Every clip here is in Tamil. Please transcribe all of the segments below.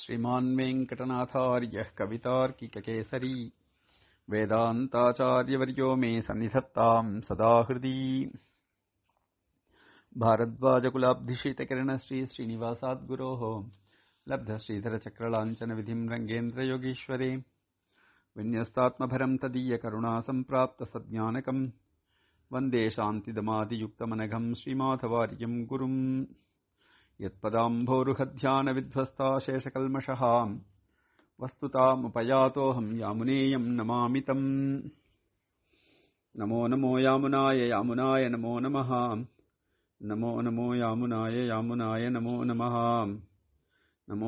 श्रीमान् वेङ्कटनाथार्यः कवितार्किककेसरी वेदान्ताचार्यवर्यो मे सन्निधत्ताम् सदा हृदि भारद्वाजकुलाब्धिशीतकिरणश्री श्रीनिवासाद्गुरोः लब्धश्रीधरचक्रलाञ्छनविधिम् रङ्गेन्द्रयोगीश्वरे विन्यस्तात्मभरम् तदीयकरुणासम्प्राप्तसज्ञानकम् वन्दे शान्तिदमादियुक्तमनघम् श्रीमाधवार्यम् गुरुम् यत्पदाम्भोरुहध्यानविध्वस्ता शेषकल्मषः वस्तुतामुपयातोऽहम् यामुनेयम् नमामि तम् नमो नमो यामुनाय यामुनाय नमो नमः नमो नमो यामुनाय यामुनाय नमो नमः नमो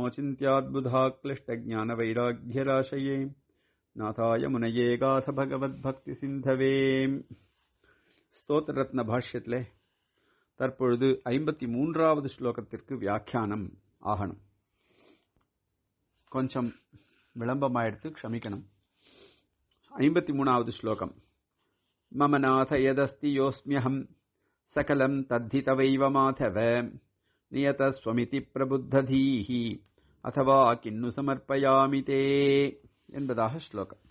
चिन्त्याद्बुधाक्लिष्टज्ञानवैराग्यराशये नाथाय मुनये गाथ भगवद्भक्तिसिन्धवे ஸ்தோத்திரத்ன பாஷ்யத்திலே தற்பொழுது ஐம்பத்தி மூன்றாவது ஸ்லோகத்திற்கு வியாக்கியானம் ஆகணும் கொஞ்சம் விளம்பமாயிடுத்து க்ஷமிக்கணும் ஐம்பத்தி மூணாவது ஸ்லோகம் மம நாத யதஸ்தி யோஸ்மியகம் சகலம் தத்தி தவைவ மாதவ நியதஸ்வமிதி பிரபுத்ததீஹி அதவா கிண்ணு சமர்ப்பயாமி தே என்பதாக ஸ்லோகம்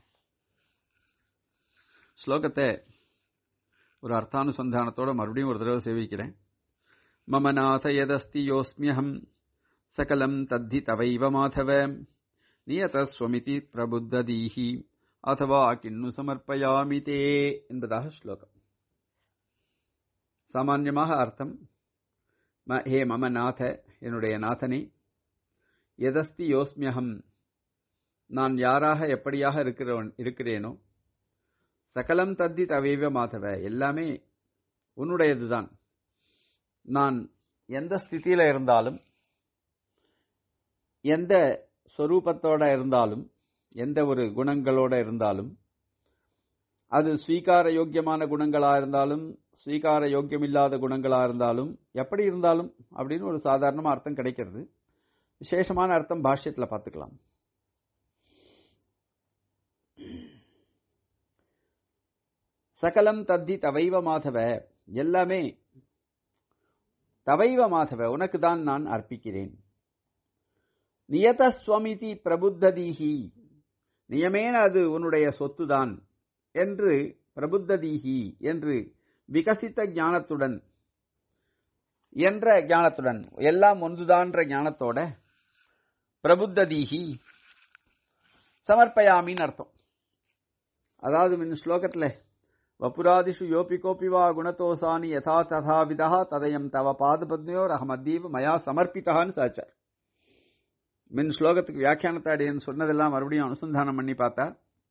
ஸ்லோகத்தை ஒரு அர்த்தானுசந்தானத்தோட மறுபடியும் ஒரு தடவை சேவிக்கிறேன் மம நாத யதஸ்தி யோஸ்மியகம் சகலம் தத்தி தவைவ மாதவ நியதஸ்வமிதி பிரபுத்ததீஹி அதவா கிண்ணு சமர்ப்பயாமி தே என்பதாக ஸ்லோகம் சாமான்யமாக அர்த்தம் ஹே மம நாத என்னுடைய நாதனே எதஸ்தி யோஸ்மியகம் நான் யாராக எப்படியாக இருக்கிறவன் இருக்கிறேனோ சகலம் தத்தி தவைவ மாதவ எல்லாமே உன்னுடையதுதான் நான் எந்த ஸ்திதியில இருந்தாலும் எந்த ஸ்வரூபத்தோட இருந்தாலும் எந்த ஒரு குணங்களோட இருந்தாலும் அது ஸ்வீகார யோக்கியமான குணங்களா இருந்தாலும் ஸ்வீகார யோக்கியமில்லாத குணங்களா இருந்தாலும் எப்படி இருந்தாலும் அப்படின்னு ஒரு சாதாரணமா அர்த்தம் கிடைக்கிறது விசேஷமான அர்த்தம் பாஷ்யத்தில் பார்த்துக்கலாம் சகலம் தத்தி தவைவ மாதவ எல்லாமே தவைவ மாதவ உனக்கு தான் நான் அர்ப்பிக்கிறேன் நியத ஸ்வமிதி பிரபுத்ததீஹி நியமேன அது உன்னுடைய சொத்துதான் என்று பிரபுத்ததீஹி என்று விகசித்த ஞானத்துடன் என்ற ஞானத்துடன் எல்லாம் ஒன்றுதான்ற ஞானத்தோட பிரபுத்ததீஹி சமர்ப்பயாமின்னு அர்த்தம் அதாவது மின் ஸ்லோகத்தில் வபுராதிஷு யோபி கோபி வா குணத்தோசானி யதா ததா விதா ததயம் தவ பாதபத்னியோர் அகமத்தீவ் மயா சமர்ப்பித்தான்னு சாச்சார் மின் ஸ்லோகத்துக்கு வியாக்கியானத்தாடின்னு சொன்னதெல்லாம் மறுபடியும் அனுசந்தானம் பண்ணி பார்த்தா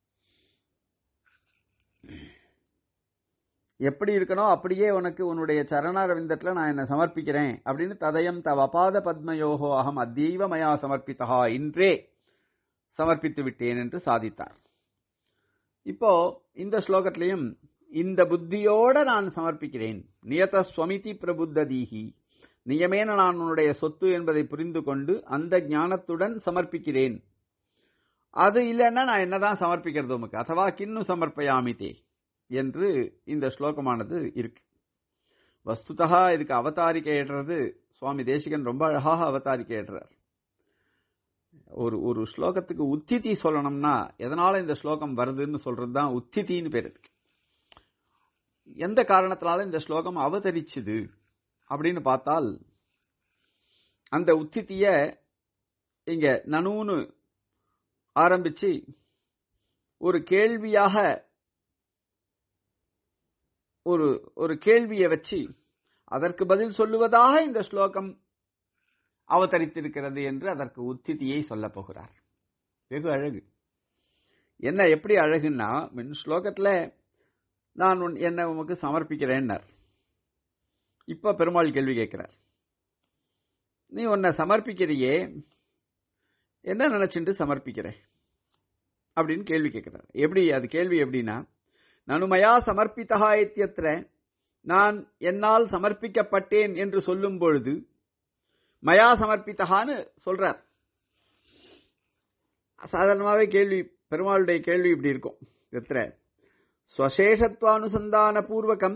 எப்படி இருக்கணும் அப்படியே உனக்கு உன்னுடைய சரணாரவிந்தத்தில் நான் என்ன சமர்ப்பிக்கிறேன் அப்படின்னு ததயம் தவ அபாத பத்மயோகோ அகம் அத்தீவ மயா சமர்ப்பித்தா இன்றே சமர்ப்பித்து விட்டேன் என்று சாதித்தார் இப்போ இந்த ஸ்லோகத்திலையும் இந்த புத்தியோட நான் சமர்ப்பிக்கிறேன் நியத ஸ்வமிதி பிரபுத்ததீகி நியமேன நான் உன்னுடைய சொத்து என்பதை புரிந்து கொண்டு அந்த ஞானத்துடன் சமர்ப்பிக்கிறேன் அது இல்லைன்னா நான் என்னதான் சமர்ப்பிக்கிறது உமக்கு அதுவா கிண்ணு சமர்ப்பயாமிதே என்று இந்த ஸ்லோகமானது இருக்கு வஸ்துதா இதுக்கு அவதாரிக்கை ஏற்றது சுவாமி தேசிகன் ரொம்ப அழகாக அவதாரிக்கை ஏற்றார் ஒரு ஒரு ஸ்லோகத்துக்கு உத்திதி சொல்லணும்னா எதனால இந்த ஸ்லோகம் வருதுன்னு சொல்றது தான் உத்திதின்னு பேர் இருக்கு எந்த காரணத்தினால இந்த ஸ்லோகம் அவதரிச்சுது அப்படின்னு பார்த்தால் அந்த உத்தித்திய இங்க நனூன்னு ஆரம்பிச்சு ஒரு கேள்வியாக ஒரு ஒரு கேள்வியை வச்சு அதற்கு பதில் சொல்லுவதாக இந்த ஸ்லோகம் அவதரித்திருக்கிறது என்று அதற்கு உத்திதியை சொல்ல போகிறார் வெகு அழகு என்ன எப்படி அழகுன்னா மின் ஸ்லோகத்துல நான் உன் என்ன உமக்கு சமர்ப்பிக்கிறேன்னார் இப்ப பெருமாள் கேள்வி கேட்கிறார் நீ உன்னை சமர்ப்பிக்கிறியே என்ன நினைச்சுட்டு சமர்ப்பிக்கிற அப்படின்னு கேள்வி கேட்கிறார் எப்படி அது கேள்வி எப்படின்னா நனுமயா சமர்ப்பித்தகா இத்தியத்திர நான் என்னால் சமர்ப்பிக்கப்பட்டேன் என்று சொல்லும் பொழுது மயா சமர்ப்பித்தகான்னு சொல்றார் சாதாரணமாவே கேள்வி பெருமாளுடைய கேள்வி இப்படி இருக்கும் எத்திர ஸ்வசேஷத்வானுசந்தான பூர்வகம்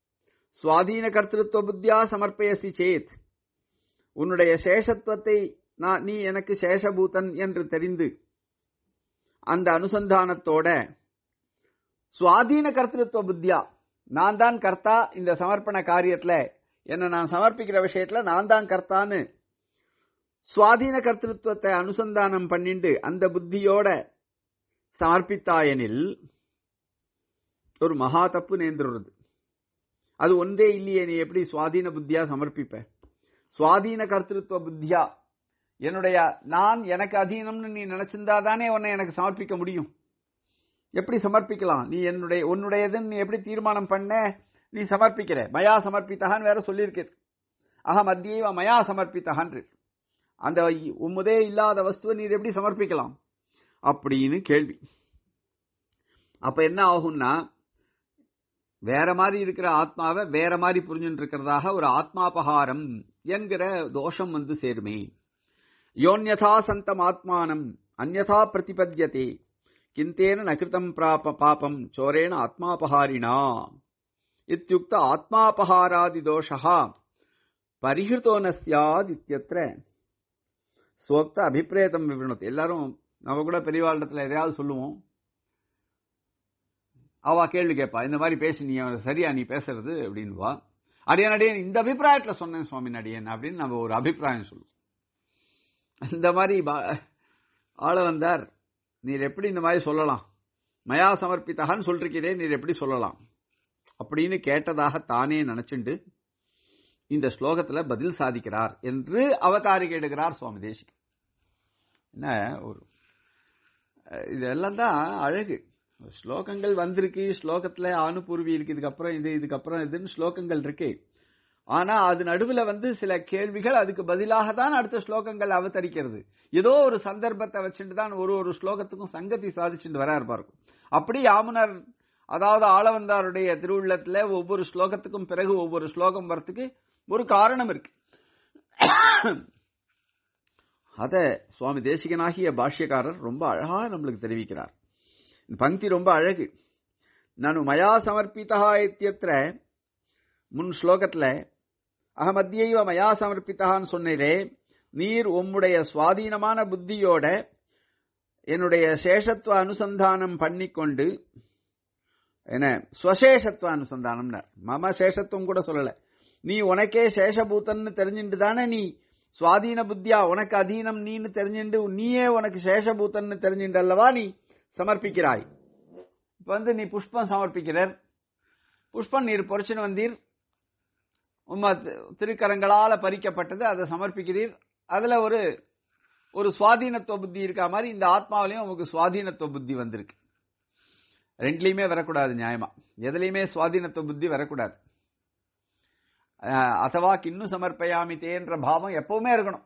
சுவாதீன கர்த்திருவ புத்தியா சமர்ப்பயசி சேத் உன்னுடைய சேஷத்துவத்தை நான் நீ எனக்கு சேஷபூதன் என்று தெரிந்து அந்த அனுசந்தானத்தோட சுவாதீன கர்த்திருவ புத்தியா நான் தான் கர்த்தா இந்த சமர்ப்பண காரியத்துல என்ன நான் சமர்ப்பிக்கிற விஷயத்துல நான் தான் கர்த்தான்னு சுவாதீன கர்த்திருவத்தை அனுசந்தானம் பண்ணிண்டு அந்த புத்தியோட சமர்ப்பித்தாயனில் ஒரு மகா தப்பு நேர்ந்துடுறது அது ஒன்றே இல்லையே நீ எப்படி சுவாதீன புத்தியா சமர்ப்பிப்ப சுவாதீன கர்த்திருவ புத்தியா என்னுடைய நான் எனக்கு அதீனம்னு நீ நினைச்சிருந்தா தானே உன்னை எனக்கு சமர்ப்பிக்க முடியும் எப்படி சமர்ப்பிக்கலாம் நீ என்னுடைய உன்னுடையதுன்னு நீ எப்படி தீர்மானம் பண்ண நீ சமர்ப்பிக்கிற மயா சமர்ப்பித்தகான்னு வேற சொல்லியிருக்க அகம் அத்தியவ மயா சமர்ப்பித்தகான் அந்த உம்முதே இல்லாத வஸ்துவை நீர் எப்படி சமர்ப்பிக்கலாம் அப்படின்னு கேள்வி அப்ப என்ன ஆகும்னா வேற மாதிரி இருக்கிற ஆத்மாவை வேற மாதிரி புரிஞ்சுட்டு இருக்கிறதாக ஒரு ஆத்மாபகாரம் என்கிற தோஷம் வந்து சேருமே யோன்யதா சந்தம் ஆத்மானம் அந்யதா பிரதிபத்தியதே கிந்தேன நகிருதம் பிராப பாபம் சோரேண ஆத்மாபகாரிணா இத்தியுக்த ஆத்மாபகாராதி தோஷா பரிஹிருத்தோ ந சியாத் இத்தியத்திர சோக்த அபிப்பிரேதம் விவரணத்து எல்லாரும் நம்ம கூட பெரியவாழ்டத்துல எதையாவது சொல்லுவோம் அவ கேள்வி கேட்பா இந்த மாதிரி பேசி நீ சரியா நீ பேசுறது அப்படின்வா அடியன் அடியன் இந்த அபிப்பிராயத்துல சொன்னேன் சுவாமி அடியன் அப்படின்னு நம்ம ஒரு அபிப்பிராயம் சொல்லுவோம் இந்த மாதிரி ஆள வந்தார் நீர் எப்படி இந்த மாதிரி சொல்லலாம் மயா சமர்ப்பித்தகான்னு சொல்றீங்களே நீர் எப்படி சொல்லலாம் அப்படின்னு கேட்டதாக தானே நினைச்சுண்டு இந்த ஸ்லோகத்துல பதில் சாதிக்கிறார் என்று அவதாரிகை எடுக்கிறார் சுவாமி தேசிக் என்ன ஒரு இதெல்லாம் தான் அழகு ஸ்லோகங்கள் வந்திருக்கு ஸ்லோகத்துல ஆணுபூர்வி இருக்கு இதுக்கப்புறம் இது இதுக்கப்புறம் இதுன்னு ஸ்லோகங்கள் இருக்கு ஆனா அது நடுவுல வந்து சில கேள்விகள் அதுக்கு பதிலாக தான் அடுத்த ஸ்லோகங்கள் அவதரிக்கிறது ஏதோ ஒரு சந்தர்ப்பத்தை வச்சுட்டு தான் ஒரு ஒரு ஸ்லோகத்துக்கும் சங்கதி சாதிச்சுட்டு வராரு பாருக்கும் அப்படி யாமுனர் அதாவது ஆளவந்தாருடைய திருவுள்ளத்துல ஒவ்வொரு ஸ்லோகத்துக்கும் பிறகு ஒவ்வொரு ஸ்லோகம் வரத்துக்கு ஒரு காரணம் இருக்கு அத சுவாமி தேசிகனாகிய பாஷ்யக்காரர் ரொம்ப அழகா நம்மளுக்கு தெரிவிக்கிறார் பங்கி ரொம்ப அழகு நான் மயா சமர்ப்பிதா இத்தியத்திர முன் ஸ்லோகத்துல அகமத்தியைவ மயா சமர்ப்பித்தான்னு சொன்னீரே நீர் உம்முடைய சுவாதீனமான புத்தியோட என்னுடைய சேஷத்துவ அனுசந்தானம் பண்ணிக்கொண்டு என்ன ஸ்வசேஷத்துவ அனுசந்தானம் மம சேஷத்துவம் கூட சொல்லல நீ உனக்கே சேஷபூத்தன்னு தெரிஞ்சுட்டு தானே நீ சுவாதீன புத்தியா உனக்கு அதீனம் நீன்னு தெரிஞ்சுண்டு நீயே உனக்கு சேஷபூத்தன்னு தெரிஞ்சுட்டு அல்லவா நீ சமர்ப்பிக்கிறாய் இப்ப வந்து நீ புஷ்பம் சமர்ப்பிக்கிறார் புஷ்பம் நீர் பொறிச்சுன்னு வந்தீர் உம்ம திருக்கரங்களால பறிக்கப்பட்டது அதை சமர்ப்பிக்கிறீர் அதுல ஒரு ஒரு சுவாதீனத்துவ புத்தி இருக்கா மாதிரி இந்த ஆத்மாவிலையும் உங்களுக்கு சுவாதீனத்துவ புத்தி வந்திருக்கு ரெண்டுலயுமே வரக்கூடாது நியாயமா எதுலையுமே சுவாதீனத்துவ புத்தி வரக்கூடாது அசவா கிண்ணு சமர்ப்பயாமி தேன்ற பாவம் எப்பவுமே இருக்கணும்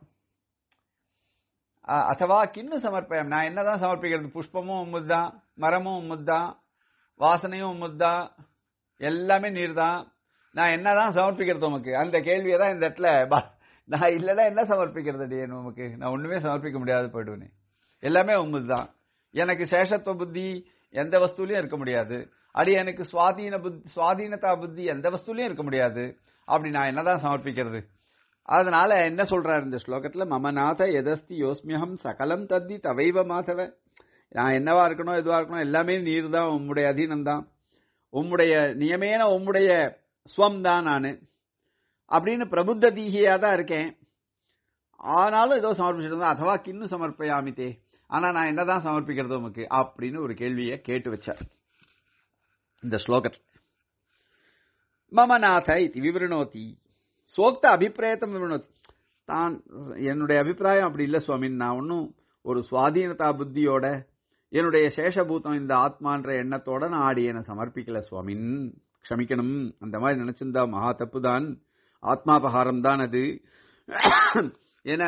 அசவா கிண்ணு சமர்ப்பயம் நான் என்னதான் சமர்ப்பிக்கிறது புஷ்பமும் உம்முதான் மரமும் உம்முதான் வாசனையும் உம்முதான் எல்லாமே நீர் தான் நான் என்னதான் சமர்ப்பிக்கிறது உமக்கு அந்த கேள்வியை தான் இந்த இடத்துல நான் இல்லைன்னா என்ன சமர்ப்பிக்கிறது அடியே உமக்கு நான் ஒண்ணுமே சமர்ப்பிக்க முடியாது போயிடுவேனே எல்லாமே உண்மைது தான் எனக்கு சேஷத்துவ புத்தி எந்த வஸ்துலையும் இருக்க முடியாது அடி எனக்கு சுவாதீன புத்தி சுவாதீனதா புத்தி எந்த வஸ்துலையும் இருக்க முடியாது அப்படி நான் என்னதான் சமர்ப்பிக்கிறது அதனால என்ன சொல்றாரு இந்த ஸ்லோகத்துல மமநாத எதஸ்தி யோஸ்மியகம் சகலம் தத்தி தவைவ மாதவ நான் என்னவா இருக்கணும் எதுவா இருக்கணும் எல்லாமே நீர் தான் உம்முடைய அதீனம் தான் உம்முடைய நியமேன உம்முடைய ஸ்வம் தான் நான் அப்படின்னு பிரபுத்த தீகியா தான் இருக்கேன் ஆனாலும் ஏதோ சமர்ப்பிச்சிருந்தா அதுவா கிண்ணு சமர்ப்பயாமித்தே ஆனா நான் என்னதான் சமர்ப்பிக்கிறது உமக்கு அப்படின்னு ஒரு கேள்வியை கேட்டு வச்சார் இந்த ஸ்லோகத்தில் மமநாத இது விவரணோதி சோக்த அபிப்பிராயத்தம் விவரணோதி தான் என்னுடைய அபிப்பிராயம் அப்படி இல்லை சுவாமி நான் ஒன்றும் ஒரு சுவாதீனதா புத்தியோட என்னுடைய சேஷபூதம் இந்த ஆத்மான்ற எண்ணத்தோட நான் ஆடியனை சமர்ப்பிக்கல சுவாமின் க்ஷமிக்கணும் அந்த மாதிரி நினைச்சிருந்தா மகா தப்பு தான் ஆத்மாபகாரம் தான் அது என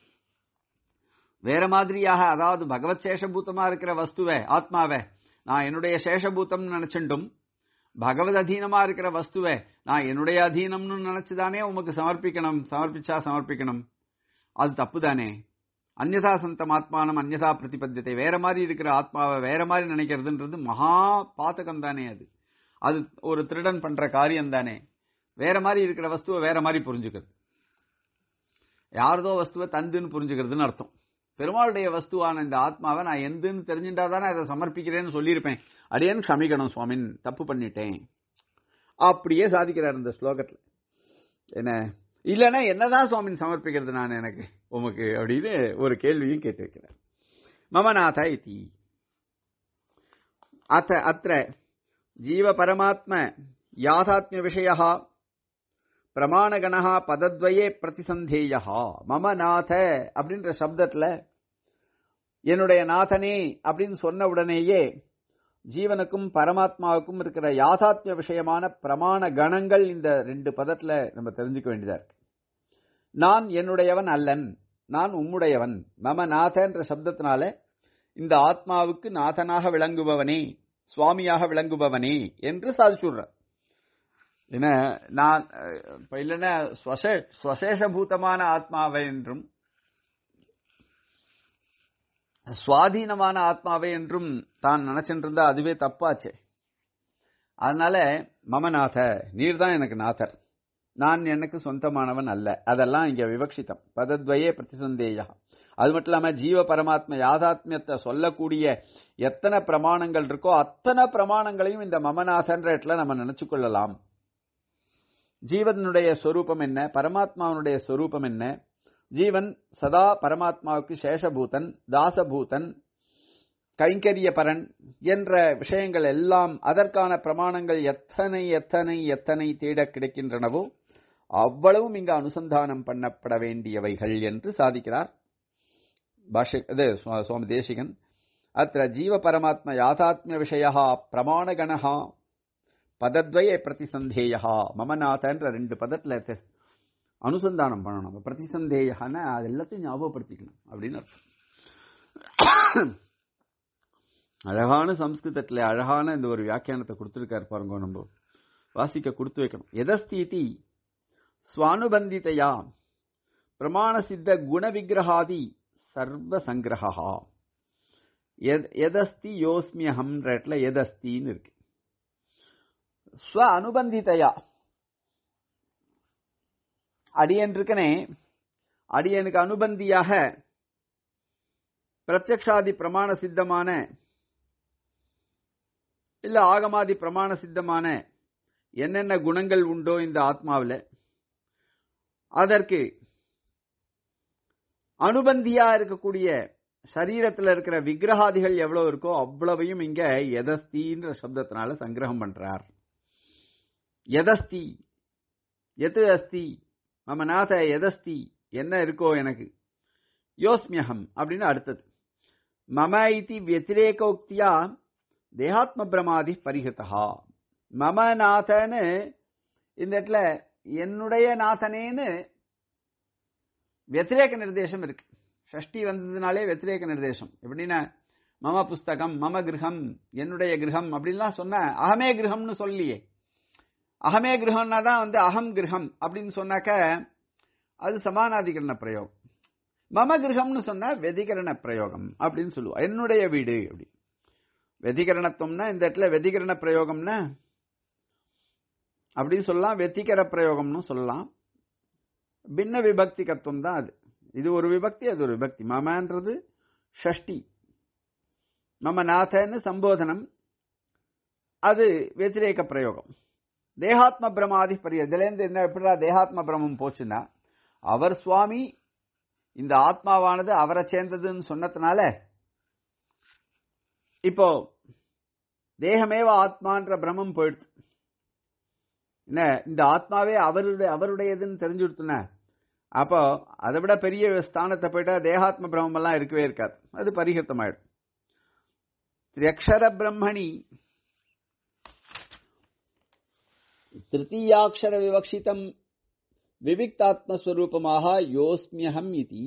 வேற மாதிரியாக அதாவது பகவத் சேஷபூதமா இருக்கிற வஸ்துவை ஆத்மாவை நான் என்னுடைய சேஷபூதம்னு நினைச்சுண்டும் பகவத் அதீனமா இருக்கிற வஸ்துவை நான் என்னுடைய அதீனம்னு நினைச்சுதானே உமக்கு சமர்ப்பிக்கணும் சமர்ப்பிச்சா சமர்ப்பிக்கணும் அது தப்பு தானே அந்நதா சந்தம் ஆத்மானம் அந்நதா பிரதிபத்தியத்தை வேற மாதிரி இருக்கிற ஆத்மாவை வேற மாதிரி நினைக்கிறதுன்றது மகா பாத்தகம் தானே அது அது ஒரு திருடன் பண்ற காரியம் தானே வேற மாதிரி இருக்கிற வஸ்துவை வேற மாதிரி புரிஞ்சுக்கிறது யாரதோ வஸ்துவை தந்துன்னு புரிஞ்சுக்கிறதுன்னு அர்த்தம் பெருமாளுடைய வஸ்துவான இந்த ஆத்மாவை நான் எந்துன்னு தெரிஞ்சுட்டா தானே அதை சமர்ப்பிக்கிறேன்னு சொல்லியிருப்பேன் அடியேன்னு க்ஷமிக்கணும் சுவாமின் தப்பு பண்ணிட்டேன் அப்படியே சாதிக்கிறார் இந்த ஸ்லோகத்துல என்ன இல்லைன்னா என்னதான் சுவாமின் சமர்ப்பிக்கிறது நான் எனக்கு உமக்கு அப்படின்னு ஒரு கேள்வியும் கேட்டு வைக்கிறார் மமநாத இதி அத்த அத்த ஜீவ பரமாத்ம யாதாத்மிய விஷய பிரமாணகணா பதத்வயே பிரதிசந்தேயா மம நாத அப்படின்ற சப்தத்துல என்னுடைய நாதனே அப்படின்னு சொன்ன உடனேயே ஜீவனுக்கும் பரமாத்மாவுக்கும் இருக்கிற யாதாத்மிய விஷயமான பிரமாண கணங்கள் இந்த ரெண்டு பதத்துல நம்ம தெரிஞ்சுக்க வேண்டியதா இருக்கு நான் என்னுடையவன் அல்லன் நான் உம்முடையவன் மம நாதன்ற சப்தத்தினால இந்த ஆத்மாவுக்கு நாதனாக விளங்குபவனே சுவாமியாக விளங்குபவனே என்று சாதிச்சுடுற என்ன நான் இப்ப இல்லைன்னா ஸ்வசேஷபூதமான ஆத்மாவை என்றும் சுவாதீனமான ஆத்மாவை என்றும் தான் நினைச்சிட்டு இருந்தா அதுவே தப்பாச்சே அதனால மமநாத நீர் தான் எனக்கு நாதர் நான் எனக்கு சொந்தமானவன் அல்ல அதெல்லாம் இங்க விவக்ஷிதம் பதத்வயே பிரதிசந்தேயா அது மட்டும் இல்லாம ஜீவ பரமாத்ம யாதாத்மியத்தை சொல்லக்கூடிய எத்தனை பிரமாணங்கள் இருக்கோ அத்தனை பிரமாணங்களையும் இந்த மமநாதன்ற இடத்துல நம்ம நினைச்சு கொள்ளலாம் ஜீவனுடைய ஸ்வரூபம் என்ன பரமாத்மாவனுடைய ஸ்வரூபம் என்ன ஜீவன் சதா பரமாத்மாவுக்கு சேஷபூதன் தாசபூதன் கைங்கரிய பரன் என்ற விஷயங்கள் எல்லாம் அதற்கான பிரமாணங்கள் எத்தனை எத்தனை எத்தனை தேட கிடைக்கின்றனவோ அவ்வளவும் இங்கு அனுசந்தானம் பண்ணப்பட வேண்டியவைகள் என்று சாதிக்கிறார் பாஷ்ய இது சுவாமி தேசிகன் அத்த ஜீவ பரமாத்ம யாதாத்மிய விஷய பிரமாணகணா பதத்வய பிரதிசந்தேயா மமநாதன்ற ரெண்டு பதத்துல அனுசந்தானம் பண்ணணும் பிரதிசந்தேயான அது எல்லாத்தையும் ஞாபகப்படுத்திக்கணும் அப்படின்னு அர்த்தம் அழகான சம்ஸ்கிருதத்துல அழகான இந்த ஒரு வியாக்கியானத்தை கொடுத்துருக்காரு பாருங்க நம்ம வாசிக்க கொடுத்து வைக்கணும் எதஸ்தீதி ஸ்வானுபந்திதையா பிரமாண சித்த குண விக்கிரகாதி சர்வ சங்கிரகா எதஸ்தி யோஸ்மியஹம்ன்ற இடத்துல எதஸ்தின்னு இருக்கு ஸ்வ அனுபந்திதையா அடியன் இருக்கனே அடியனுக்கு அனுபந்தியாக பிரத்யக்ஷாதி பிரமாண சித்தமான இல்ல ஆகமாதி பிரமாண சித்தமான என்னென்ன குணங்கள் உண்டோ இந்த ஆத்மாவில் அதற்கு அனுபந்தியா இருக்கக்கூடிய சரீரத்தில் இருக்கிற விக்கிரகாதிகள் எவ்வளவு இருக்கோ அவ்வளவையும் இங்க எதஸ்தின்ற சப்தத்தினால சங்கிரகம் பண்றார் எதஸ்தி எது அஸ்தி மம நாத எதஸ்தி என்ன இருக்கோ எனக்கு யோஸ்மியகம் அப்படின்னு அடுத்தது மம இத்தி வத்திரேகோக்தியா தேகாத்ம பிரமாதி பரிகதா மம நாதன்னு இந்த இடத்துல என்னுடைய நாதனேன்னு வத்திரேக நிர்தேசம் இருக்கு ஷஷ்டி வந்ததுனாலே வத்திரேக நிர்தேசம் எப்படின்னா மம புஸ்தகம் மம கிரகம் என்னுடைய கிரகம் அப்படின்லாம் சொன்ன அகமே கிரகம்னு சொல்லியே அகமே கிரகம்னா தான் வந்து அகம் கிரகம் அப்படின்னு சொன்னாக்க அது சமானாதிகரண பிரயோகம் மம கிரகம்னு சொன்னா வெதிகரண பிரயோகம் அப்படின்னு சொல்லுவோம் என்னுடைய வீடு அப்படி வெதிகரணத்துவம்னா இந்த இடத்துல வெதிகரண பிரயோகம்னா அப்படின்னு சொல்லலாம் வெத்திகர பிரயோகம்னு சொல்லலாம் பின்ன விபக்தி கத்துவம் தான் அது இது ஒரு விபக்தி அது ஒரு விபக்தி மமன்றது ஷஷ்டி மம நாதன்னு சம்போதனம் அது வெத்திரேக பிரயோகம் தேகாத்ம பிரமாதி பரிய இதுலேருந்து என்ன எப்படிடா தேகாத்ம பிரமம் போச்சுன்னா அவர் சுவாமி இந்த ஆத்மாவானது அவரை சேர்ந்ததுன்னு சொன்னதுனால இப்போ தேகமேவ ஆத்மான்ற பிரமம் போயிடுது என்ன இந்த ஆத்மாவே அவருடைய அவருடையதுன்னு தெரிஞ்சு கொடுத்துன அப்போ அதை விட பெரிய ஸ்தானத்தை போயிட்டா தேகாத்ம பிரமம் எல்லாம் இருக்கவே இருக்காது அது பரிகத்தமாயிடும் திரியக்ஷர பிரம்மணி திருத்தீயாட்சர விவக்ஷிதம் விவிக்தாத்மஸ்வரூபமாக யோஸ்மியகம் இதி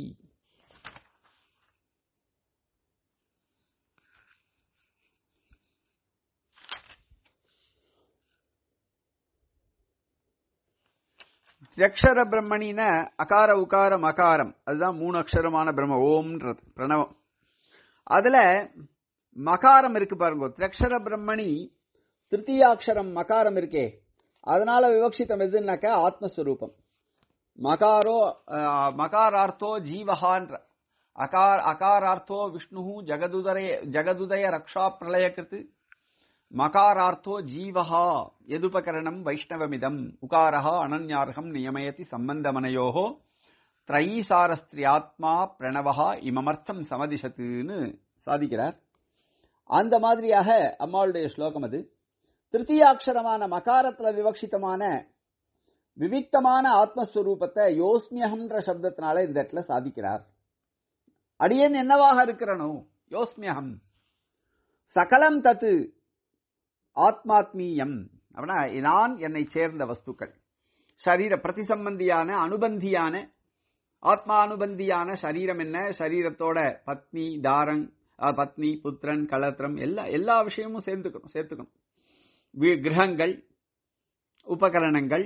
அக்ஷர பிரம்மணின அகார உகாரம் அகாரம் அதுதான் மூணு அக்ஷரமான பிரம்ம ஓம்ன்றது பிரணவம் அதுல மகாரம் இருக்கு பாருங்க திரக்ஷர பிரம்மணி திருத்தீயாட்சரம் மகாரம் இருக்கே அதனால விவக்ஷிதம் எதுனாக்கா ஆத்மஸ்வரூபம் மகாரோ அஹ், மகாரார்த்தோ ஜீவஹான்ற அகார் அகாரார்த்தோ விஷ்ணு ஜகதுதரே ஜகதுதய ரக்ஷா பிரளயகிருத் மகாரார்த்தோ ஜீவஹா எதுபகரணம் வைஷ்ணவமிதம் உகாரஹா அனன்யார்ஹம் நியமயதி சம்பந்தமனையோகோ திரைசாரஸ்திரியாத்மா பிரணவஹா இமமர்த்தம் சமதிஷத்துன்னு சாதிக்கிறார் அந்த மாதிரியாக அம்மாளுடைய ஸ்லோகம் அது திருத்தீயாட்சரமான மகாரத்துல விவக்ஷிதமான விவிக்தமான ஆத்மஸ்வரூபத்தை யோஸ்மியகம்ன்ற சப்தத்தினால இந்த இடத்துல சாதிக்கிறார் அடியேன் என்னவாக இருக்கிறனோ யோஸ்மியகம் சகலம் தத்து ஆத்மாத்மீயம் அப்படின்னா நான் என்னை சேர்ந்த வஸ்துக்கள் சரீர பிரதிசம்பந்தியான அனுபந்தியான ஆத்மானுபந்தியான சரீரம் என்ன சரீரத்தோட பத்னி தாரங் அஹ், பத்னி புத்திரன் கலத்திரம் எல்லா எல்லா விஷயமும் சேர்த்துக்கணும் சேர்த்துக்கணும் வீ- கிரகங்கள் உபகரணங்கள்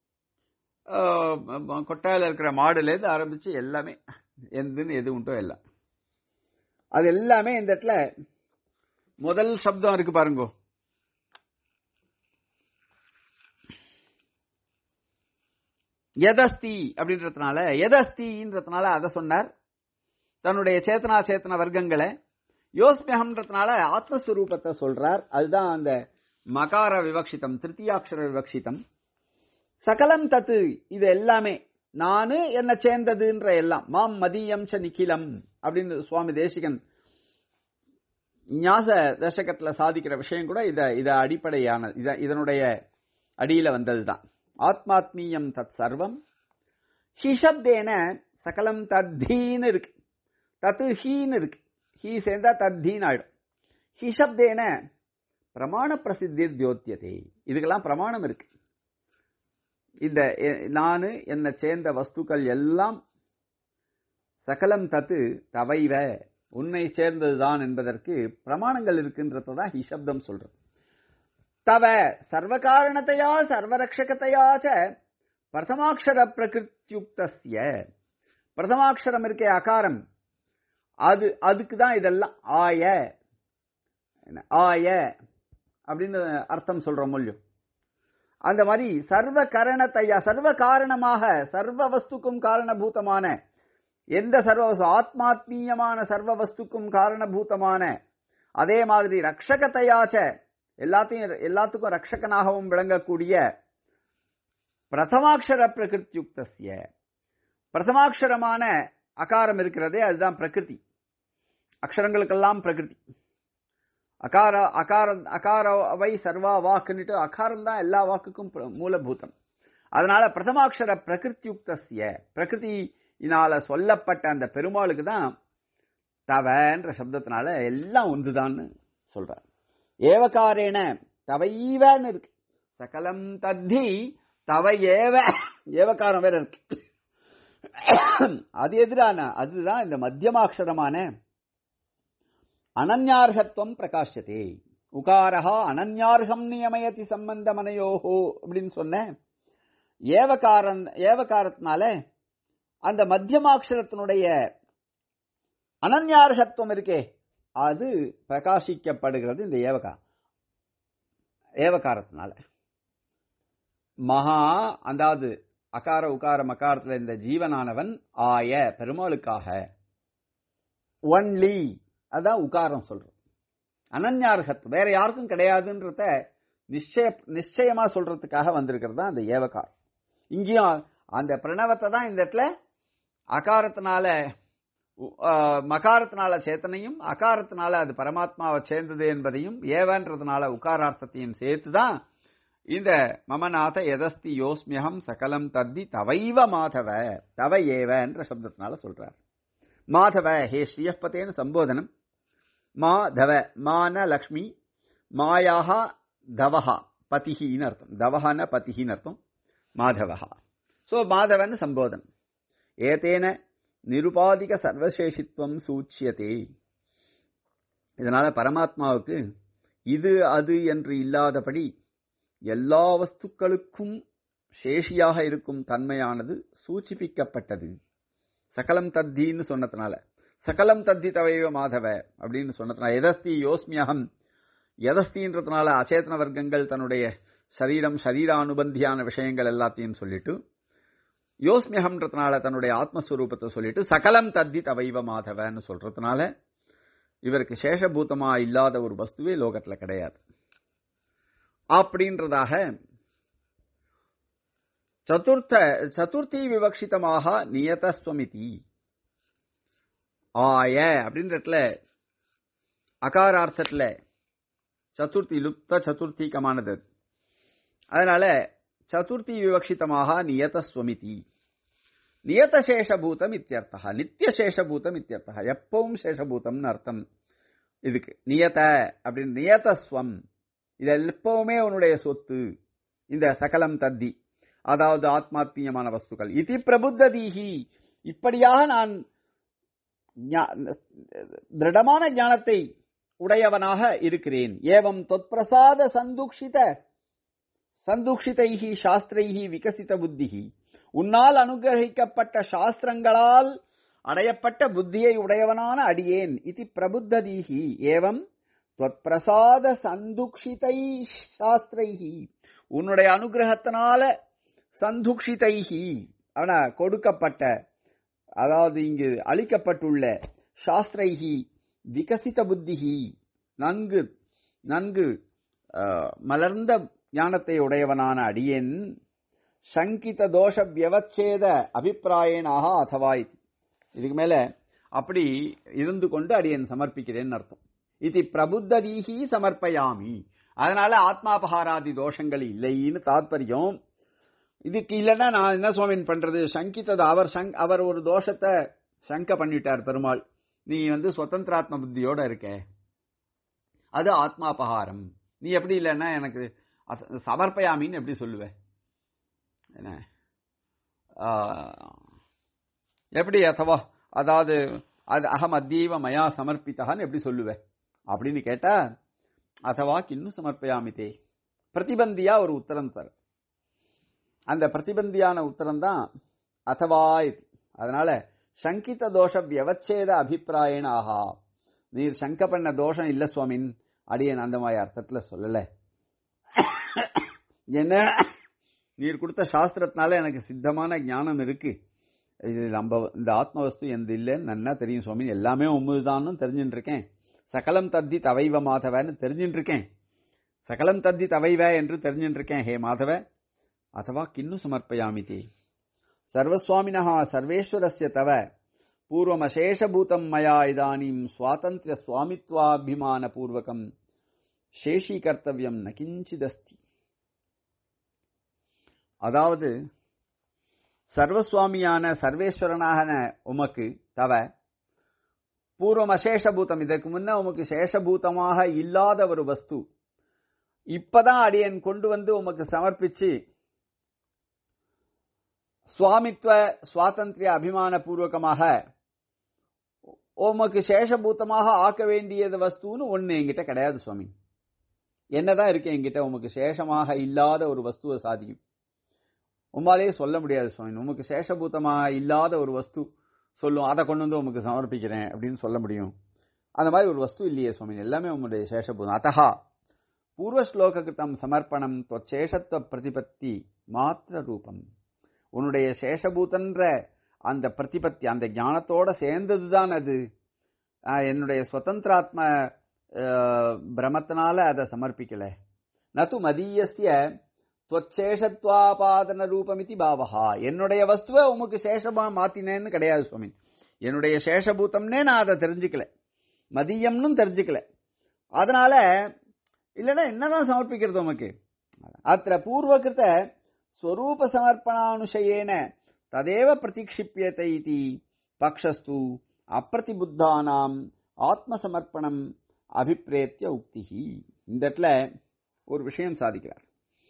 ஆஹ், கொட்டாயில இருக்கிற மாடுலேருந்து ஆரம்பிச்சு எல்லாமே எந்துன்னு எது உண்டோ எல்லாம் அது எல்லாமே இந்த இடத்துல முதல் சப்தம் இருக்கு பாருங்க எதஸ்தி அப்படின்றதுனால எதஸ்தின்றதுனால அதை சொன்னார் தன்னுடைய சேத்தனா சேத்தன வர்க்கங்களை யோஸ்மியகம்ன்றதுனால ஆத்மஸ்வரூபத்தை சொல்றார் அதுதான் அந்த மகார விவக்ஷிதம் திருத்தியாட்சர விவக்ஷிதம் சகலம் தத்து இது எல்லாமே நானு என்ன சேர்ந்ததுன்ற எல்லாம் மாம் மதியம் ச நிக்கிலம் அப்படின்னு சுவாமி தேசிகன் ஞாச தசகத்துல சாதிக்கிற விஷயம் கூட இத இத அடிப்படையான இத இதனுடைய அடியில வந்ததுதான் ஆத்மாத்மீயம் தத் சர்வம் ஹிஷப்தேன சகலம் தத்தீன்னு இருக்கு தத்து ஹீன்னு இருக்கு ஹீ சேர்ந்தா தத்தீன்னு ஆயிடும் ஹிஷப்தேன பிரமாண பிரசித்தி தியோத்தியதே இதுக்கெல்லாம் பிரமாணம் இருக்கு இந்த எ- நானு என்னை சேர்ந்த வஸ்துக்கள் எல்லாம் சகலம் தத்து தவைவ உன்னை சேர்ந்ததுதான் என்பதற்கு பிரமாணங்கள் இருக்குன்றதை தான் ஹிஷப்தம் சொல்றது தவ சர்வகாரணத்தையா சர்வரக்ஷகத்தையா ச பிரதமாட்சர பிரகிருத்யுக்தஸ்ய பிரதமாட்சரம் இருக்கே அகாரம் அது அதுக்கு தான் இதெல்லாம் ஆய என்ன, ஆய அப்படின்னு அர்த்தம் சொல்றோம் மொழியும் அந்த மாதிரி சர்வ கரணத்தையா சர்வ காரணமாக சர்வ வஸ்துக்கும் காரணபூதமான எந்த சர்வ வஸ்து ஆத்மாத்மீயமான சர்வ வஸ்துக்கும் காரணபூதமான அதே மாதிரி ரக்ஷகத்தையாச்ச எல்லாத்தையும் எல்லாத்துக்கும் ரக்ஷகனாகவும் விளங்கக்கூடிய பிரதமாட்சர பிரகிருத்யுக்தஸ்ய பிரதமாட்சரமான அகாரம் இருக்கிறதே அதுதான் பிரகிருதி அக்ஷரங்களுக்கெல்லாம் பிரகிருதி அகார அகார அகாரவை சர்வா வாக்குன்னுட்டு அகாரம் தான் எல்லா வாக்குக்கும் பிர- மூலபூதம் அதனால பிரதமாட்சர பிரகிருத்யுக்தஸ்ய பிரகிருதியினால சொல்லப்பட்ட அந்த பெருமாளுக்கு தான் தவன்ற சப்தத்தினால எல்லாம் ஒன்றுதான்னு சொல்றார் ஏவகாரேன தவைவன்னு இருக்கு சகலம் தத்தி தவ ஏவ ஏவகாரம் வேற இருக்கு அது எதிரான அதுதான் இந்த மத்தியமாட்சரமான அனன்யார்கத்துவம் பிரகாஷத்தே உகாரஹா அனன்யார்கம் நியமயதி சம்பந்தமனையோஹோ அப்படின்னு சொன்னேன் ஏவகாரன் ஏவகாரத்தினால அந்த மத்தியமாட்சரத்தினுடைய அனன்யார்கத்துவம் இருக்கே அது பிரகாசிக்கப்படுகிறது இந்த ஏவகா ஏவகாரத்தினால மகா அதாவது அகார உகார மகாரத்துல இந்த ஜீவனானவன் ஆய பெருமாளுக்காக ஒன்லி அதான் உகாரம் சொல்றோம் அனன்யார்கத் வேற யாருக்கும் கிடையாதுன்றத நிச்சய நிச்சயமா சொல்றதுக்காக வந்திருக்கிறது தான் அந்த ஏவகாரம் இங்கேயும் அந்த பிரணவத்தை தான் இந்த இடத்துல அகாரத்தினால உ- ஆ, மகாரத்தினால சேத்தனையும் அகாரத்தினால அது பரமாத்மாவை சேர்ந்தது என்பதையும் ஏவன்றதுனால உகாரார்த்தத்தையும் சேர்த்து தான் இந்த மமநாத எதஸ்தி யோஸ்மியகம் சகலம் தத்தி தவைவ மாதவ தவ ஏவ என்ற சப்தத்தினால சொல்றார் மாதவ ஹே ஸ்ரீயப்பதேன்னு சம்போதனம் மாதவ மான லக்ஷ்மி மாயாக தவஹா பதிஹின்னு அர்த்தம் தவஹான பதிஹின்னு அர்த்தம் மாதவஹா சோ மாதவன் சம்போதனம் ஏதேன நிருபாதிக சர்வசேஷித்துவம் சூச்சியதே இதனால பரமாத்மாவுக்கு இது அது என்று இல்லாதபடி எல்லா வஸ்துக்களுக்கும் சேஷியாக இருக்கும் தன்மையானது சூச்சிப்பிக்கப்பட்டது சகலம் தத்தின்னு சொன்னதுனால சகலம் தத்தி தவைவ மாதவ அப்படின்னு சொன்னதுனால எதஸ்தி யோஸ்மியகம் எதஸ்தின்றதுனால அச்சேதன வர்க்கங்கள் தன்னுடைய சரீரம் சரீரானுபந்தியான விஷயங்கள் எல்லாத்தையும் சொல்லிட்டு யோஸ்மியகம்ன்றதுனால தன்னுடைய ஆத்மஸ்வரூபத்தை சொல்லிட்டு சகலம் தத்தி தவைவ மாதவன்னு சொல்றதுனால இவருக்கு சேஷபூதமா இல்லாத ஒரு வஸ்துவே லோகத்துல கிடையாது அப்படின்றதாக சதுர்த்த சதுர்த்தி விவக்ஷிதமாக நியதஸ்வமிதி ஆய அப்படின்றதுல அகாரார்த்தத்துல சதுர்த்தி லுப்த சதுர்த்திகமானது அதனால சதுர்த்தி விவக்ஷிதமாக நியதஸ்வமிதி நியத சேஷபூதம் இத்தியர்த்தா நித்திய சேஷபூதம் இத்தியர்த்தா எப்பவும் சேஷபூதம்னு அர்த்தம் இதுக்கு நியத அப்படின்னு நியதஸ்வம் இது எப்பவுமே உன்னுடைய சொத்து இந்த சகலம் தத்தி அதாவது ஆத்மாத்மீயமான வஸ்துக்கள் இதி பிரபுத்ததீகி இப்படியாக நான் திருடமான ஞானத்தை உடையவனாக இருக்கிறேன் ஏவம் தொத்பிரசாத சந்துக்ஷித சந்துக்ஷிதைஹி சாஸ்திரைஹி விகசித புத்திஹி உன்னால் அனுகிரகிக்கப்பட்ட சாஸ்திரங்களால் அடையப்பட்ட புத்தியை உடையவனான அடியேன் இது பிரபுத்ததீஹி ஏவம் பிரசாத சந்துக்ஷிதை சாஸ்திரைஹி உன்னுடைய அனுகிரகத்தினால சந்துக்ஷிதைஹி அவன கொடுக்கப்பட்ட அதாவது இங்கு அளிக்கப்பட்டுள்ள சாஸ்திரைஹி விகசித புத்திஹி நன்கு நன்கு மலர்ந்த ஞானத்தை உடையவனான அடியேன் சங்கித தோஷ வியவச்சேத அபிப்பிராயனாக அதவா இதுக்கு மேல அப்படி இருந்து கொண்டு அடியேன் சமர்ப்பிக்கிறேன்னு அர்த்தம் இது பிரபுத்ததீகி சமர்ப்பயாமி அதனால ஆத்மாபகாராதி தோஷங்கள் இல்லைன்னு தாத்பரியம் இதுக்கு இல்லைன்னா நான் என்ன சுவாமின் பண்றது சங்கித்தது அவர் சங் அவர் ஒரு தோஷத்தை சங்க பண்ணிட்டார் பெருமாள் நீ வந்து சுதந்திராத்ம புத்தியோட இருக்க அது ஆத்மாபகாரம் நீ எப்படி இல்லைன்னா எனக்கு சமர்ப்பயாமின்னு எப்படி சொல்லுவ என்ன எப்படி அத்தவா அதாவது அது அகம் அத்தீவ மயா சமர்ப்பித்தகான்னு எப்படி சொல்லுவ அப்படின்னு கேட்டா அத்தவா கிண்ணு சமர்ப்பயாமிதே பிரதிபந்தியா ஒரு உத்தரம் தர அந்த பிரதிபந்தியான உத்தரம் தான் அத்தவா அதனால சங்கித தோஷ வியவச்சேத அபிப்பிராயன ஆஹா நீர் சங்க பண்ண தோஷம் இல்ல சுவாமின் அடியன் அந்த மாதிரி அர்த்தத்துல சொல்லல என்ன நீர் கொடுத்த சாஸ்திரத்தினால எனக்கு சித்தமான ஞானம் இருக்கு இது நம்ம இந்த ஆத்மவஸ்து எந்த இல்லைன்னு நன்னா தெரியும் சுவாமி எல்லாமே உண்மைதான்னு தெரிஞ்சுட்டு இருக்கேன் சகலம் தத்தி தவைவ மாதவன்னு தெரிஞ்சுட்டு இருக்கேன் சகலம் தத்தி தவைவ என்று தெரிஞ்சுட்டு இருக்கேன் ஹே மாதவ அதுவா கிண்ணு சமர்ப்பயாமிதி சர்வஸ்வாமினா சர்வேஸ்வரஸ்ய தவ பூர்வமசேஷபூதம் மயா இதானீம் சுவாதந்திர சுவாமித்வாபிமான பூர்வகம் சேஷீகர்த்தவியம் ந கிஞ்சிதஸ்தி அதாவது சர்வசுவாமியான சர்வேஸ்வரனான உமக்கு தவ பூர்வம் அசேஷபூதம் இதற்கு முன்ன உமக்கு சேஷபூதமாக இல்லாத ஒரு வஸ்து இப்பதான் அடியன் கொண்டு வந்து உமக்கு சமர்ப்பிச்சு சுவாமித்வ சுவாதந்திரிய அபிமான பூர்வகமாக உமக்கு சேஷபூத்தமாக ஆக்க வேண்டியது வஸ்துன்னு ஒண்ணு என்கிட்ட கிடையாது சுவாமி என்னதான் இருக்கு என்கிட்ட உமக்கு சேஷமாக இல்லாத ஒரு வஸ்துவை சாதியும் உமாலே சொல்ல முடியாது சுவாமி உமக்கு சேஷபூத்தமா இல்லாத ஒரு வஸ்து சொல்லும் அதை கொண்டு வந்து உமக்கு சமர்ப்பிக்கிறேன் அப்படின்னு சொல்ல முடியும் அந்த மாதிரி ஒரு வஸ்து இல்லையே சுவாமி எல்லாமே உங்களுடைய சேஷபூதம் அத்தகா பூர்வஸ்லோகிருத்தம் சமர்ப்பணம் சேஷத்துவ பிரதிபத்தி மாத்திர ரூபம் உன்னுடைய சேஷபூதன்ற அந்த பிரதிபத்தி அந்த ஞானத்தோட சேர்ந்ததுதான் அது என்னுடைய சுதந்திராத்ம பிரமத்தினால அதை சமர்ப்பிக்கல நது மதீயஸ்ய துவச்சேஷத்வாபாதன ரூபமிதி பாவஹா என்னுடைய வஸ்துவை உமக்கு சேஷமா மாத்தினேன்னு கிடையாது சுவாமி என்னுடைய சேஷபூத்தம்னே நான் அதை தெரிஞ்சுக்கல மதியம்னு தெரிஞ்சுக்கல அதனால இல்லைன்னா என்னதான் சமர்ப்பிக்கிறது உமக்கு அத்த பூர்வகிருத்த ஸ்வரூப சமர்ப்பணானுஷயேன ததேவ பிரதிக்ஷிப்பியத்தை இது பக்ஷஸ்து அப்பிரதிபுத்தானாம் ஆத்மசமர்ப்பணம் அபிப்பிரேத்திய உக்திஹி இந்த இடத்துல ஒரு விஷயம் சாதிக்கிறார்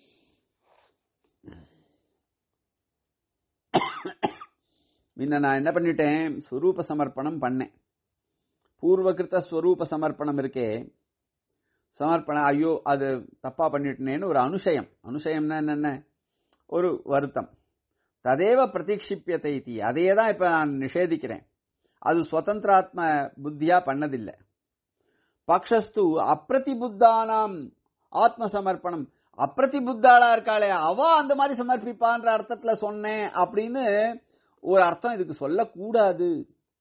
முன்ன நான் என்ன பண்ணிட்டேன் ஸ்வரூப சமர்ப்பணம் பண்ணேன் பூர்வகிருத்த ஸ்வரூப சமர்ப்பணம் இருக்கே சமர்ப்பணம் ஐயோ அது தப்பா பண்ணிட்டேனேன்னு ஒரு அனுஷயம் அனுஷயம்னா என்னென்ன ஒரு வருத்தம் ததேவ பிரதீட்சிப்பியத்தை தீ அதையே தான் இப்ப நான் நிஷேதிக்கிறேன் அது சுதந்திராத்ம புத்தியா பண்ணதில்லை பக்ஷஸ்து அப்பிரதிபுத்தானாம் ஆத்ம சமர்ப்பணம் அப்பிரதிபுத்தாளா இருக்காளே அவ அந்த மாதிரி சமர்ப்பிப்பான்ற அர்த்தத்துல சொன்னேன் அப்படின்னு ஒரு அர்த்தம் இதுக்கு சொல்லக்கூடாது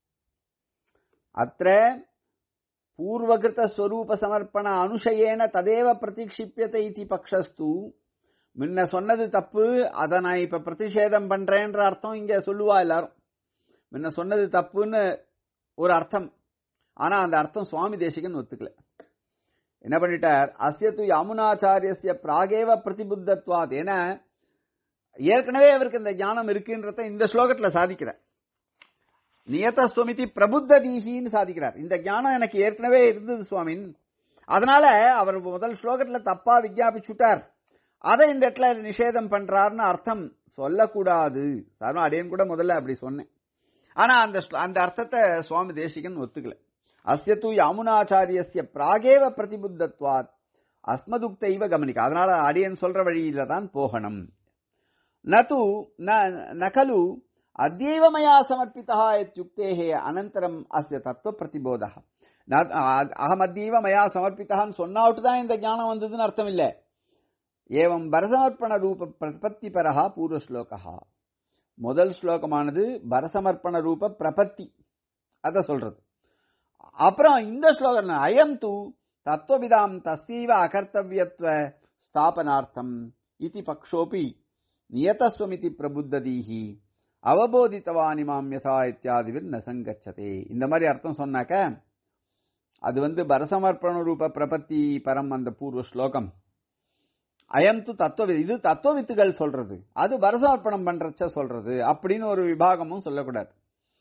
அத்த பூர்வகிருத ஸ்வரூப சமர்ப்பண அனுஷயேன ததேவ பிரதிக்ஷிப்பியத்தை இதி பக்ஷஸ்து முன்ன சொன்னது தப்பு அதை நான் இப்ப பிரதிஷேதம் பண்றேன்ற அர்த்தம் இங்க சொல்லுவா எல்லாரும் முன்ன சொன்னது தப்புன்னு ஒரு அர்த்தம் ஆனா அந்த அர்த்தம் சுவாமி தேசிகன் ஒத்துக்கல என்ன பண்ணிட்டார் அஸ்யத்து யமுனாச்சாரியஸ்ய பிராகேவ பிரதிபுத்தத்வாத் என ஏற்கனவே அவருக்கு இந்த ஞானம் இருக்குன்றத இந்த ஸ்லோகத்துல சாதிக்கிறார் நியதஸ்வமிதி பிரபுத்த தீஹின்னு சாதிக்கிறார் இந்த ஞானம் எனக்கு ஏற்கனவே இருந்தது சுவாமின் அதனால அவர் முதல் ஸ்லோகத்துல தப்பா விஜாபிச்சுட்டார் அதை இந்த இடத்துல நிஷேதம் பண்றாருன்னு அர்த்தம் சொல்லக்கூடாது சாதாரண அடையன் கூட முதல்ல அப்படி சொன்னேன் ஆனா அந்த அந்த அர்த்தத்தை சுவாமி தேசிகன் ஒத்துக்கல அஸ்யத்து யாமுனாச்சாரியஸ்ய பிராகேவ பிரதிபுத்தத்வாத் அஸ்மதுக்த இவ கவனிக்க அதனால அடியன் சொல்ற வழியில தான் போகணும் நது நகலு அத்யைவ மயா சமர்ப்பிதா இத்யுக்தேஹே அனந்தரம் அஸ்ய தத்துவ பிரதிபோதா அகம் அத்யைவ மயா சமர்ப்பிதான்னு சொன்னாவிட்டு தான் இந்த ஞானம் வந்ததுன்னு அர்த்தம் இல்லை ஏவம் பரசமர்ப்பண ரூப பிரபத்தி பரஹா பூர்வ ஸ்லோகா முதல் ஸ்லோகமானது பரசமர்ப்பண ரூப பிரபத்தி அத சொல்றது அப்புறம் இந்த ஸ்லோகம் அயம் தூ தத்துவவிதாம் தஸ்தீவ அகர்த்தவியத்துவ ஸ்தாபனார்த்தம் இதி பக்ஷோபி நியதஸ்வமிதி பிரபுத்ததீஹி அவபோதித்தவானிமாம் யதா இத்தியாதிவில் நசங்கச்சதே இந்த மாதிரி அர்த்தம் சொன்னாக்க அது வந்து பரசமர்ப்பண ரூப பிரபத்தி பரம் அந்த பூர்வ ஸ்லோகம் அயம் து தத்துவ இது தத்துவவித்துகள் சொல்றது அது பரசமர்ப்பணம் பண்றச்ச சொல்றது அப்படின்னு ஒரு விபாகமும் சொல்லக்கூடாது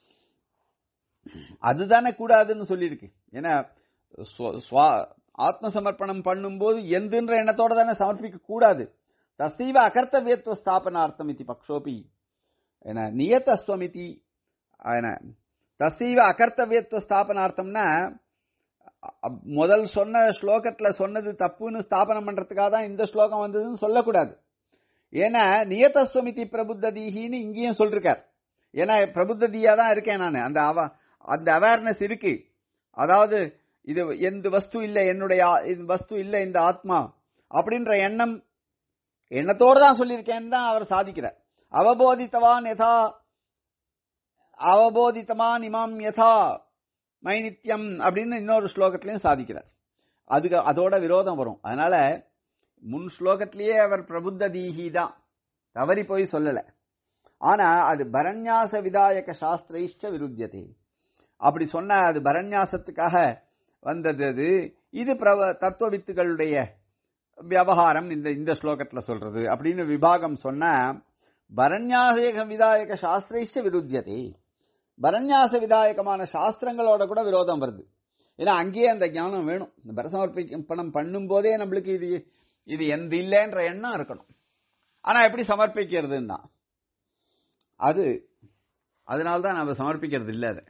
அதுதானே கூடாதுன்னு சொல்லியிருக்கு ஏன்னா ஆத்ம சமர்ப்பணம் பண்ணும்போது எந்துன்ற எண்ணத்தோட தானே சமர்ப்பிக்க கூடாது தசைவ அகர்த்தவியத்துவ ஸ்தாபனார்த்தம் இது பக்ஷோபி என்ன நியதஸ்வமிதி என்ன தசைவ அகர்த்தவியத்துவ ஸ்தாபனார்த்தம்னா முதல் சொன்ன ஸ்லோகத்துல சொன்னது தப்புன்னு ஸ்தாபனம் பண்றதுக்காக தான் இந்த ஸ்லோகம் வந்ததுன்னு சொல்லக்கூடாது ஏன்னா நியதஸ்வமிதி பிரபுத்ததீகின்னு இங்கேயும் சொல்லிருக்கார் ஏன்னா பிரபுத்ததியா தான் இருக்கேன் நான் அந்த அவ அந்த அவேர்னஸ் இருக்கு அதாவது இது எந்த வஸ்து இல்லை என்னுடைய வஸ்து இல்லை இந்த ஆத்மா அப்படின்ற எண்ணம் எண்ணத்தோடு தான் சொல்லியிருக்கேன்னு தான் அவர் சாதிக்கிறார் அவபோதித்தவான் யதா அவபோதித்தமான் இமாம் யதா மைனித்யம் அப்படின்னு இன்னொரு ஸ்லோகத்திலையும் சாதிக்கிறார் அதுக்கு அதோட விரோதம் வரும் அதனால முன் ஸ்லோகத்திலேயே அவர் பிரபுத்த தீஹி தான் தவறி போய் சொல்லல ஆனா அது பரண்யாச விதாயக சாஸ்திரைஷ்ட விருத்தியதே அப்படி சொன்ன அது பரண்யாசத்துக்காக வந்தது அது இது பிரவ தத்துவ வித்துகளுடைய விவகாரம் இந்த இந்த ஸ்லோகத்துல சொல்றது அப்படின்னு விபாகம் சொன்ன பரண்யாச விதாயக சாஸ்திரைஷ்ட விருத்தியதே பரண்யாச விதாயகமான சாஸ்திரங்களோட கூட விரோதம் வருது ஏன்னா அங்கேயே அந்த ஞானம் வேணும் இந்த பரசமர்ப்பணம் பண்ணும் போதே நம்மளுக்கு இது இது எந்த இல்லைன்ற எண்ணம் இருக்கணும் ஆனா எப்படி சமர்ப்பிக்கிறதுன்னா அது அதனால்தான் நம்ம சமர்ப்பிக்கிறது இல்லை அதை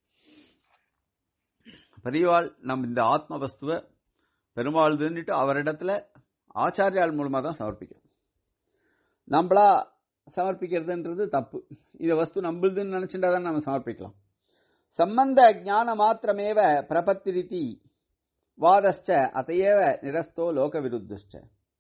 பெரியவாள் நம்ம இந்த ஆத்ம வஸ்துவை பெருமாள்துன்னுட்டு அவரிடத்துல ஆச்சாரியால் மூலமா தான் சமர்ப்பிக்கிறோம் நம்மளா சமர்ப்பிக்கிறதுன்றது தப்பு இதை வஸ்து நம்மளுதுன்னு நினைச்சுட்டா தான் நம்ம சமர்ப்பிக்கலாம் சம்பந்த ஞான மாத்திரமேவ பிரபத்திரிதி வாதஸ்ச அதையேவ நிரஸ்தோ லோக விருத்தஸ்ச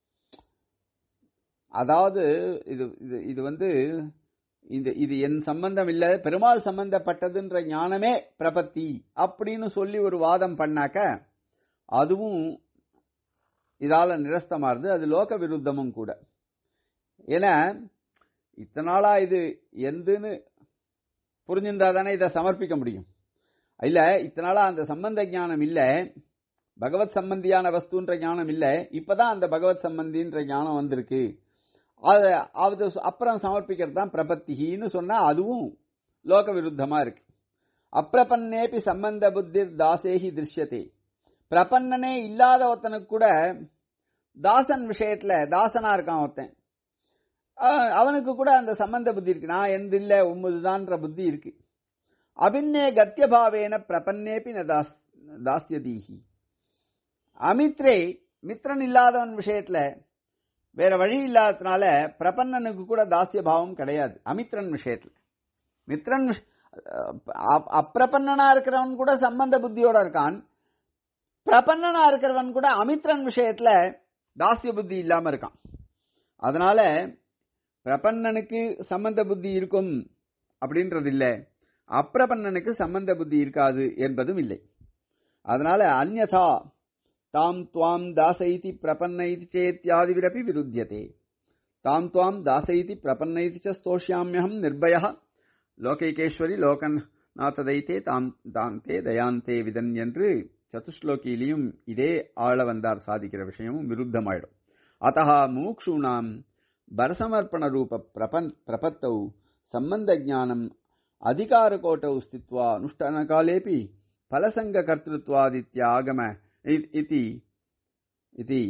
அதாவது இது இது இது வந்து இந்த இது என் சம்பந்தம் இல்ல பெருமாள் சம்பந்தப்பட்டதுன்ற ஞானமே பிரபத்தி அப்படின்னு சொல்லி ஒரு வாதம் பண்ணாக்க அதுவும் இதால நிரஸ்தமாறுது அது லோக விருத்தமும் கூட ஏன்னா இத்தனை நாளா இது எந்துன்னு புரிஞ்சிருந்தா தானே இதை சமர்ப்பிக்க முடியும் இல்ல இத்தனை நாளா அந்த சம்பந்த ஞானம் இல்ல பகவத் சம்பந்தியான வஸ்துன்ற ஞானம் இல்ல இப்பதான் அந்த பகவத் சம்பந்தின்ற ஞானம் வந்திருக்கு அது அது அப்புறம் சமர்ப்பிக்கிறது தான் பிரபத்திகின்னு சொன்னா அதுவும் லோக விருத்தமா இருக்கு அப்பிரபன்னேபி சம்பந்த புத்தி தாசேகி திருஷ்யத்தே பிரபன்னனே இல்லாத ஒருத்தனுக்கு கூட தாசன் விஷயத்துல தாசனா இருக்கான் ஒருத்தன் அவனுக்கு கூட அந்த சம்பந்த புத்தி இருக்கு நான் எந்த இல்ல உண்மதுதான்ற புத்தி இருக்கு அபின்னே கத்தியபாவேன பிரபன்னேபி ந தாஸ் தாஸ்யதீஹி அமித்ரே மித்ரன் இல்லாதவன் விஷயத்துல வேற வழி இல்லாததுனால பிரபன்னனுக்கு கூட தாசிய பாவம் கிடையாது அமித்ரன் விஷயத்துல மித்ரன் அப்பிரபன்னனா இருக்கிறவன் கூட சம்பந்த புத்தியோட இருக்கான் பிரபன்னனா இருக்கிறவன் கூட அமித்ரன் விஷயத்துல தாசிய புத்தி இல்லாம இருக்கான் அதனால பிரபன்னனுக்கு சம்பந்த புத்தி இருக்கும் அப்படின்றது இல்லை அப்பிரபன்னனுக்கு சம்பந்த புத்தி இருக்காது என்பதும் இல்லை அதனால அந்யதா தாம் துவாம் தாசைதி பிரபன்னைதி சேத்யாதிவிரப்பி விருத்தியதே தாம் துவாம் தாசைதி பிரபன்னைதி ச ஸ்தோஷ்யாமியகம் நிர்பய லோகைகேஸ்வரி லோகன் நாத்ததைத்தே தாம் தாந்தே தயாந்தே விதன் என்று சதுஸ்லோகியிலையும் இதே ஆள வந்தார் சாதிக்கிற விஷயமும் விருத்தமாயிடும் அத்தா மூக்ஷூணாம் பரசமர்ப்பண ரூப பிரபன் பிரபத்தௌ சம்பந்த ஜானம் அதிகாரकोटौ स्थित्वा अनुष्ठानकालेऽपि फलसङ्गकर्तृत्वादित्यागम इति इति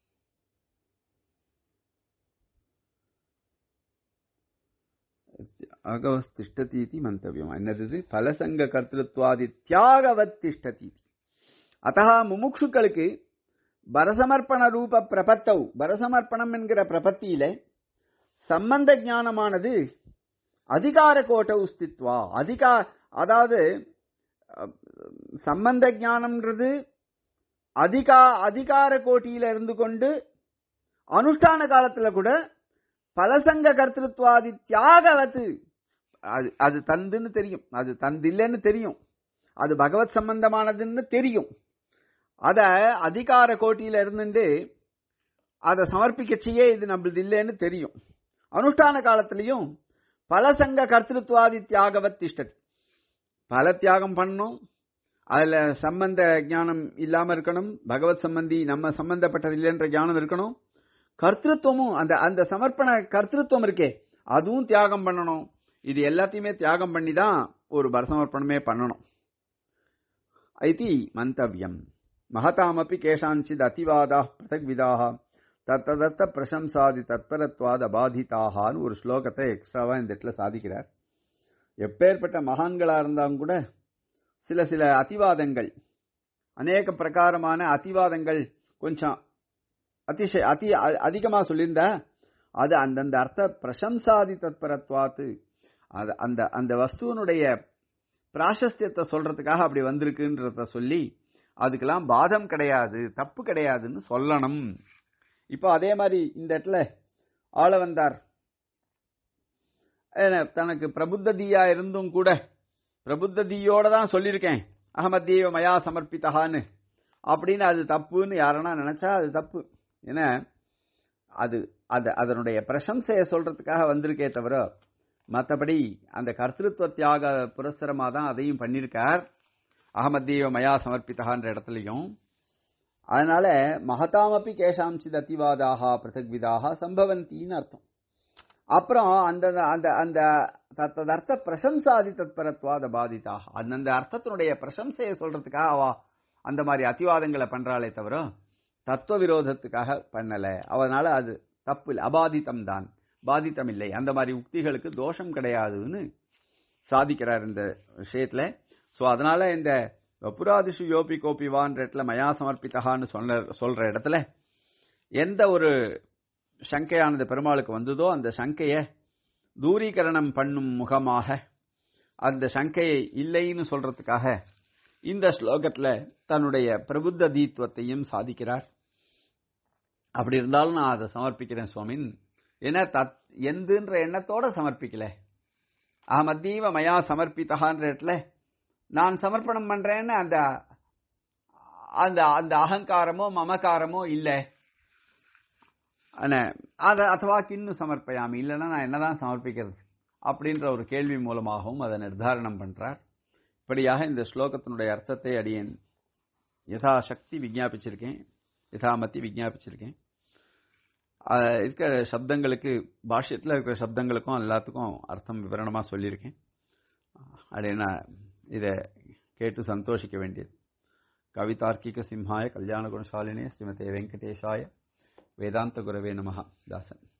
அகவஸ்திஷ்டதி இது மந்தவியம் என்னது பலசங்க கர்த்திருவாதி தியாகவத் திஷ்டதி அத்தா முமுட்சுக்களுக்கு பரசமர்ப்பண ரூப பிரபத்தௌ பரசமர்ப்பணம் என்கிற பிரபத்தியில சம்பந்த ஞானமானது அதிகார கோட்ட உஸ்தித்வா அதிகா அதாவது சம்பந்த ஞானம்ன்றது அதிகா அதிகார கோட்டியில இருந்து கொண்டு அனுஷ்டான காலத்துல கூட பலசங்க கர்த்திருவாதி தியாகவத்து அது அது தந்துன்னு தெரியும் அது தந்தில்லைன்னு தெரியும் அது பகவத் சம்பந்தமானதுன்னு தெரியும் அத அதிகார கோட்டியில இருந்துட்டு அதை சமர்ப்பிக்கச்சையே இது நம்மளது இல்லைன்னு தெரியும் அனுஷ்டான காலத்திலையும் பலசங்க கர்த்திருவாதி தியாகவத் திஷ்டத் பல தியாகம் பண்ணணும் அதுல சம்பந்த ஞானம் இல்லாம இருக்கணும் பகவத் சம்பந்தி நம்ம சம்பந்தப்பட்டது இல்லைன்ற ஞானம் இருக்கணும் கர்த்திருவமும் அந்த அந்த சமர்ப்பண கர்த்திருவம் இருக்கே அதுவும் தியாகம் பண்ணணும் இது எல்லாத்தையுமே தியாகம் பண்ணி தான் ஒரு பரசமர்ப்பணமே பண்ணணும் ஐதி மந்தவியம் மகதாமப்பி கேஷாஞ்சித் அதிவாதா பிரதக்விதாக தத்ததத்த பிரசம்சாதி தத்பரத்வாத அபாதிதாகான்னு ஒரு ஸ்லோகத்தை எக்ஸ்ட்ராவா இந்த இடத்துல சாதிக்கிறார் எப்பேற்பட்ட மகான்களா இருந்தாலும் கூட சில சில அதிவாதங்கள் அநேக பிரகாரமான அதிவாதங்கள் கொஞ்சம் அதிசய அதி அதிகமா சொல்லியிருந்தா அது அந்தந்த அர்த்த பிரசம்சாதி தத்பரத்வாத்து அது அந்த அந்த வஸ்துவனுடைய பிராசஸ்தியத்தை சொல்றதுக்காக அப்படி வந்திருக்குன்றத சொல்லி அதுக்கெல்லாம் பாதம் கிடையாது தப்பு கிடையாதுன்னு சொல்லணும் இப்போ அதே மாதிரி இந்த இடத்துல ஆள வந்தார் தனக்கு பிரபுத்த தீயா இருந்தும் கூட பிரபுத்த தீயோட தான் சொல்லியிருக்கேன் அகமத்தீவ மயா சமர்ப்பித்தகான்னு அப்படின்னு அது தப்புன்னு யாரனா நினைச்சா அது தப்பு ஏன்னா அது அது அதனுடைய பிரசம்சையை சொல்றதுக்காக வந்திருக்கே தவிர மற்றபடி அந்த கர்த்திருவ தியாக புரஸ்தரமாக தான் அதையும் பண்ணியிருக்கார் அகமத்தீவ மயா சமர்ப்பித்தகான்ற இடத்துலையும் அதனால மகதாமப்பி கேஷாம்சித் அதிவாதாக பிரதக்விதாக சம்பவந்தின்னு அர்த்தம் அப்புறம் அந்த அந்த அந்த தத்ததர்த்த பிரசம்சாதி தத்பரத்வாத பாதிதாக அந்தந்த அர்த்தத்தினுடைய பிரசம்சையை சொல்றதுக்காக அவ அந்த மாதிரி அதிவாதங்களை பண்றாளே தவிர தத்துவ விரோதத்துக்காக பண்ணல அதனால அது தப்பு இல்லை அபாதித்தம் தான் பாதித்தம் இல்லை அந்த மாதிரி உக்திகளுக்கு தோஷம் கிடையாதுன்னு சாதிக்கிறார் இந்த விஷயத்துல ஸோ அதனால இந்த வப்புராதிஷு யோபி கோபிவான்ற இடத்துல மயா சமர்ப்பித்தகான்னு சொல்ல சொல்ற இடத்துல எந்த ஒரு சங்கையானது பெருமாளுக்கு வந்ததோ அந்த சங்கையை தூரீகரணம் பண்ணும் முகமாக அந்த சங்கையை இல்லைன்னு சொல்றதுக்காக இந்த ஸ்லோகத்துல தன்னுடைய பிரபுத்த தீத்துவத்தையும் சாதிக்கிறார் அப்படி இருந்தாலும் நான் அதை சமர்ப்பிக்கிறேன் சுவாமின் ஏன்னா தத் எந்துன்ற எண்ணத்தோட சமர்ப்பிக்கல அகமத்தீவ மயா சமர்ப்பித்தகான்ற இடத்துல நான் சமர்ப்பணம் பண்றேன்னு அந்த அந்த அந்த அகங்காரமோ மமகாரமோ இல்லை அதை அதுவா கிண்ணு சமர்ப்பயாமி இல்லைன்னா நான் என்னதான் சமர்ப்பிக்கிறது அப்படின்ற ஒரு கேள்வி மூலமாகவும் அதை நிர்தாரணம் பண்றார் இப்படியாக இந்த ஸ்லோகத்தினுடைய அர்த்தத்தை அடியேன் யதாசக்தி விஜாபிச்சிருக்கேன் யதாமத்தி விஜாபிச்சிருக்கேன் இருக்கிற சப்தங்களுக்கு பாஷ்யத்தில் இருக்கிற சப்தங்களுக்கும் எல்லாத்துக்கும் அர்த்தம் விவரணமாக சொல்லியிருக்கேன் அப்படின்னா இதை கேட்டு சந்தோஷிக்க வேண்டியது கவிதார்க்கிக சிம்ஹாய கல்யாண குணசாலினே ஸ்ரீமதே வெங்கடேஷாய வேதாந்த குரவே நம தாசன்